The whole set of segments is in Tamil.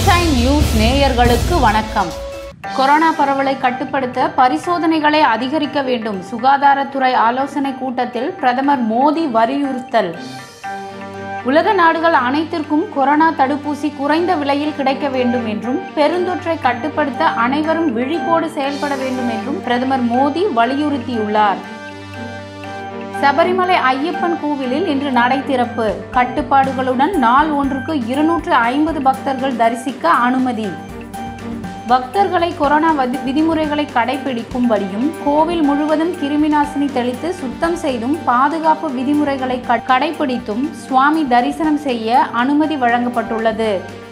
சன்ஷைன் நியூஸ் நேயர்களுக்கு வணக்கம் கொரோனா பரவலை கட்டுப்படுத்த பரிசோதனைகளை அதிகரிக்க வேண்டும் சுகாதாரத்துறை ஆலோசனை கூட்டத்தில் பிரதமர் மோடி வலியுறுத்தல் உலக நாடுகள் அனைத்திற்கும் கொரோனா தடுப்பூசி குறைந்த விலையில் கிடைக்க வேண்டும் என்றும் பெருந்தொற்றை கட்டுப்படுத்த அனைவரும் விழிப்போடு செயல்பட வேண்டும் என்றும் பிரதமர் மோடி வலியுறுத்தியுள்ளார் சபரிமலை ஐயப்பன் கோவிலில் இன்று நடை திறப்பு கட்டுப்பாடுகளுடன் நாள் ஒன்றுக்கு இருநூற்று ஐம்பது பக்தர்கள் தரிசிக்க அனுமதி பக்தர்களை கொரோனா வதி- விதிமுறைகளை கடைபிடிக்கும்படியும் கோவில் முழுவதும் கிருமிநாசினி தெளித்து சுத்தம் செய்தும் பாதுகாப்பு விதிமுறைகளை க- கடைபிடித்தும் சுவாமி தரிசனம் செய்ய அனுமதி வழங்கப்பட்டுள்ளது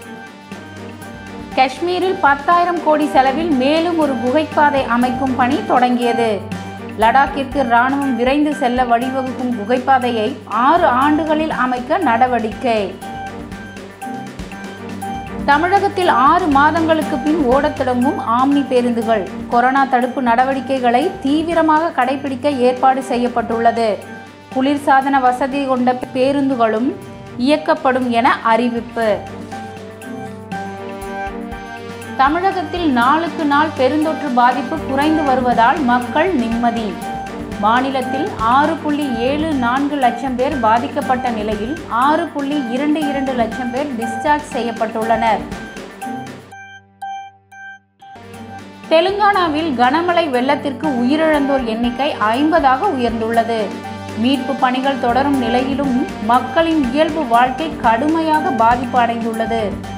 காஷ்மீரில் பத்தாயிரம் கோடி செலவில் மேலும் ஒரு குகைப்பாதை அமைக்கும் பணி தொடங்கியது லடாக்கிற்கு ராணுவம் விரைந்து செல்ல வழிவகுக்கும் குகைப்பாதையை ஆறு ஆண்டுகளில் அமைக்க நடவடிக்கை தமிழகத்தில் ஆறு மாதங்களுக்கு பின் ஓடத் தொடங்கும் ஆம்னி பேருந்துகள் கொரோனா தடுப்பு நடவடிக்கைகளை தீவிரமாக கடைபிடிக்க ஏற்பாடு செய்யப்பட்டுள்ளது குளிர்சாதன வசதி கொண்ட பேருந்துகளும் இயக்கப்படும் என அறிவிப்பு தமிழகத்தில் நாளுக்கு நாள் பெருந்தொற்று பாதிப்பு குறைந்து வருவதால் மக்கள் நிம்மதி மாநிலத்தில் ஆறு புள்ளி ஏழு நான்கு லட்சம் பேர் பாதிக்கப்பட்ட நிலையில் ஆறு புள்ளி இரண்டு இரண்டு லட்சம் பேர் டிஸ்சார்ஜ் செய்யப்பட்டுள்ளனர் தெலுங்கானாவில் கனமழை வெள்ளத்திற்கு உயிரிழந்தோர் எண்ணிக்கை ஐம்பதாக உயர்ந்துள்ளது மீட்பு பணிகள் தொடரும் நிலையிலும் மக்களின் இயல்பு வாழ்க்கை கடுமையாக பாதிப்பு அடைந்துள்ளது